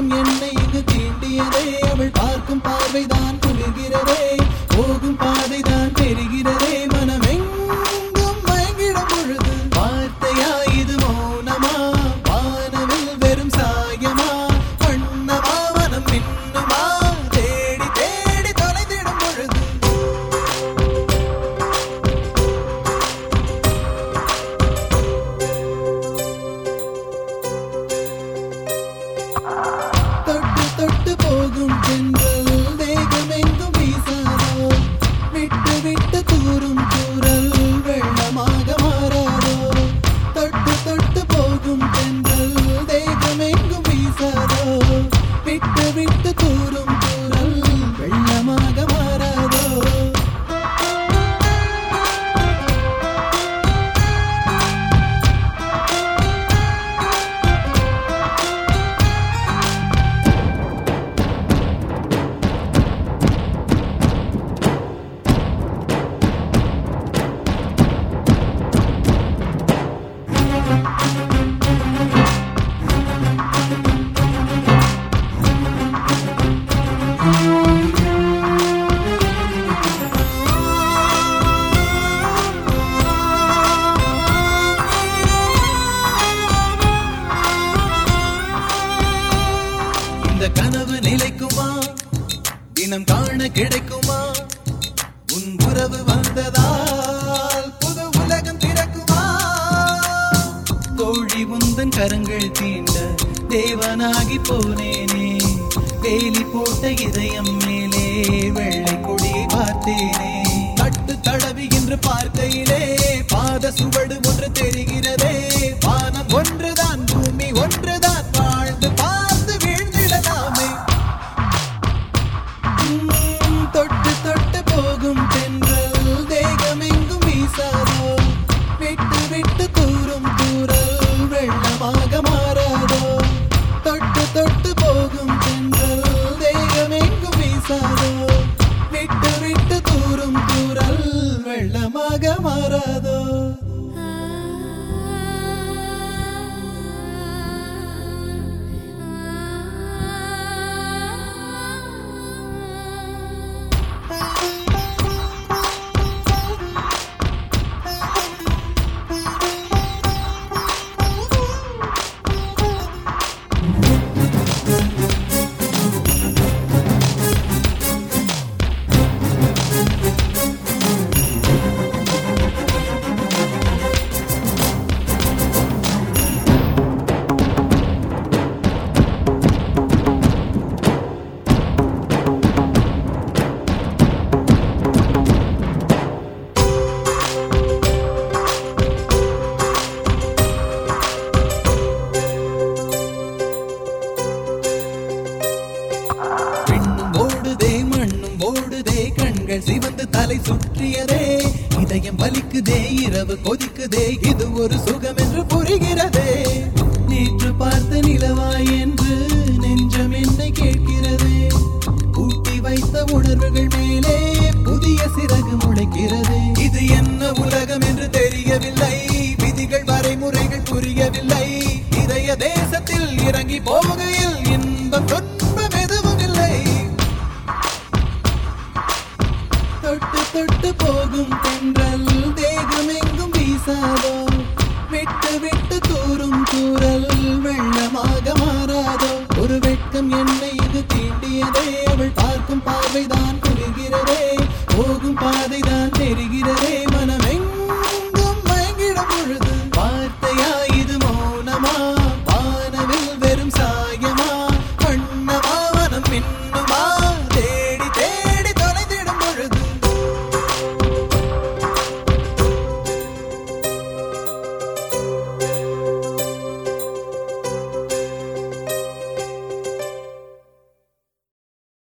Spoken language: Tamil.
வெட்கம் என்னை இங்கு தீண்டியதே அவள் பார்க்கும் பார்வைதான் குளிர்கிறதே போகும் பாதைதான் தெரிகிறதே மனமெங்கும் மயங்கிடும் பொழுது வார்த்தையா இது மௌனமா வானவில் வெறும் சாயமா வண்ணமா மனம் மின்னுமா தேடி தேடி தொலைந்திடும் பொழுது தொட்டு தொட்டு போகும் தென்றல் வேகமெங்கும் வீசாதோ விட்டு விட்டு தூரும் தூரல் வெள்ளமாக மாறாதோ தொட்டு தொட்டு போகும் தென்றல் வேகமெங்கும் வீசாதோ விட்டு விட்டு தூரும் தூரல் வெள்ளமாக மாறாதோ இந்த கனவு நிலைக்குமா தினம் காண கிடைக்குமா உன் உறவு வந்ததால் புது உலகம் திறக்குமா தோழி உந்தன் கரங்கள் தீண்ட தேவனாகி போனேனே வேலி போட்ட இதயம் மேலே வெள்ளை கொடியை பார்த்தேனே தட்டு தடவி என்று பார்க்கையிலே பாத சுவடு ஒன்று தெரிகிறதே வானம் ஒன்றுதான் பூமி ஒன்றுதான் வாழ்ந்து பார்த்து வீழ்ந்திடலாமே உம், தொட்டு தொட்டு போகும் தென்றல் தேகமெங்கும் வீசாதோ விட்டு விட்டு தூரும் தூரல் வெள்ளமாக மாறாதோ தொட்டு தொட்டு போகும் தென்றல் தேகமெங்கும் வீசாதோ விட்டு விட்டு தூரும் தூரல் வெள்ளமாக மாறாதோ விண்ணும் ஓடுதே மண்ணும் ஓடுதே கண்கள் சிவந்து தலை சுற்றியதே இதயம் வலிக்குதே இரவு கொதிக்குதே இது ஒரு சுகம் என்று புரிகிறதே நேற்று பார்த்த நிலவாய் என்று நெஞ்சம் என்னை கேட்கிறதே ஊட்டி வைத்த உணர்வுகள் மேலே புதிய சிறகு முளைக்கிறதே இது என்ன உலகம் என்று தெரியவில்லை விதிகள் வரைமுறைகள் புரியவில்லை இதய தேசத்தில் இறங்கி போகையில் இன்பம் துன்பம் எதுவும் இல்லை தொட்டு தொட்டு போகும் தென்றல் தேகமெங்கும் வீசாதோ விட்டு விட்டு தூரும் தூரல் வெள்ளமாக மாறாதோ ஒரு வெட்கம் என்ன